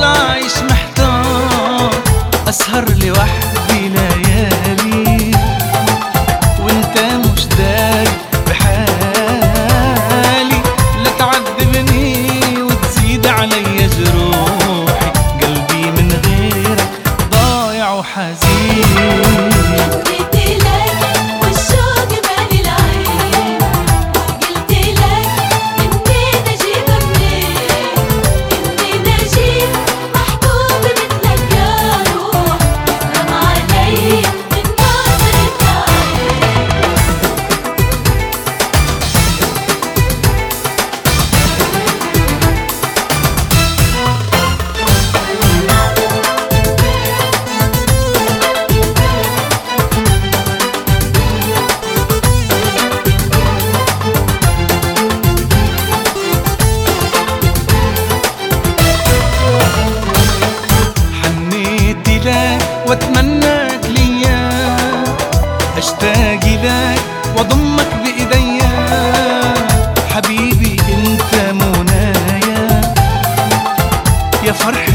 عايش محتار اسهر لوحدي ليالي وانت مش داري بحالي لا تعذبني وتزيد علي جروحي قلبي من غيرك ضايع وحزين قلت لك والشوق مالي العين وقلت لك اني نجيب منين اني نجيب محبوب مثلك يا روح افهم علي من نظرة عين حنيت لك واتمناك ليا اشتاق لك واضمك بايديا حبيبي انت منايا يا فرح